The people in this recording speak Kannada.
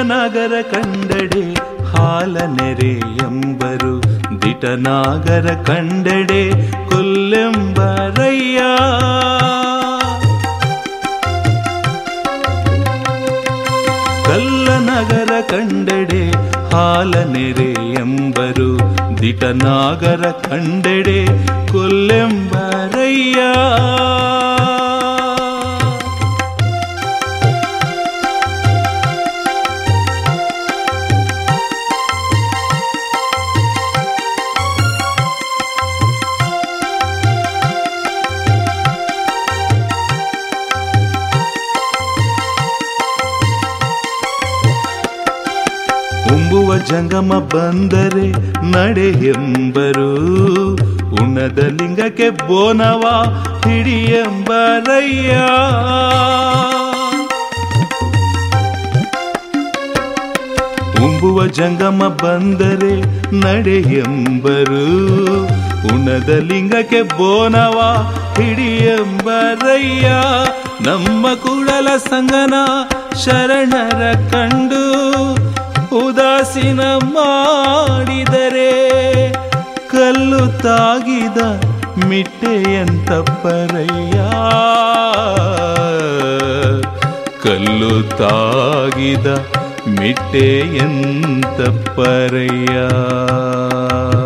ದಿಟನಾಗರ ಕಂಡಡೆ ಹಾಲ ನೆರೆ ಎಂಬರು ದಿಟನಾಗರ ಕಂಡಡೆ ಕೊಲ್ಲೆಂಬರಯ್ಯ ಕಲ್ಲನಗರ ಕಂಡಡೆ ಹಾಲ ನೆರೆ ಎಂಬರು ದಿಟನಾಗರ ಕಂಡಡೆ ಕೊಲ್ಲೆಂಬರಯ್ಯ ಉಂಬುವ ಜಂಗಮ ಬಂದರೆ ನಡೆ ಎಂಬರು ಉಣದ ಲಿಂಗಕ್ಕೆ ಬೋನವ ಹಿಡಿ ಎಂಬರಯ್ಯ ಉಂಬುವ ಜಂಗಮ ಬಂದರೆ ನಡೆ ಎಂಬರು ಉಣದ ಲಿಂಗಕ್ಕೆ ಬೋನವ ಹಿಡಿ ಎಂಬರಯ್ಯ ನಮ್ಮ ಕೂಡಲ ಸಂಗನ ಶರಣರ ಕಂಡು ಉದಾಸೀನ ಮಾಡಿದರೆ ಕಲ್ಲು ತಾಗಿದ ಮಿಟ್ಟೆಯಂತಪ್ಪರಯ್ಯ ಕಲ್ಲು ತಾಗಿದ ಮಿಟ್ಟೆಯಂತಪ್ಪರಯ್ಯ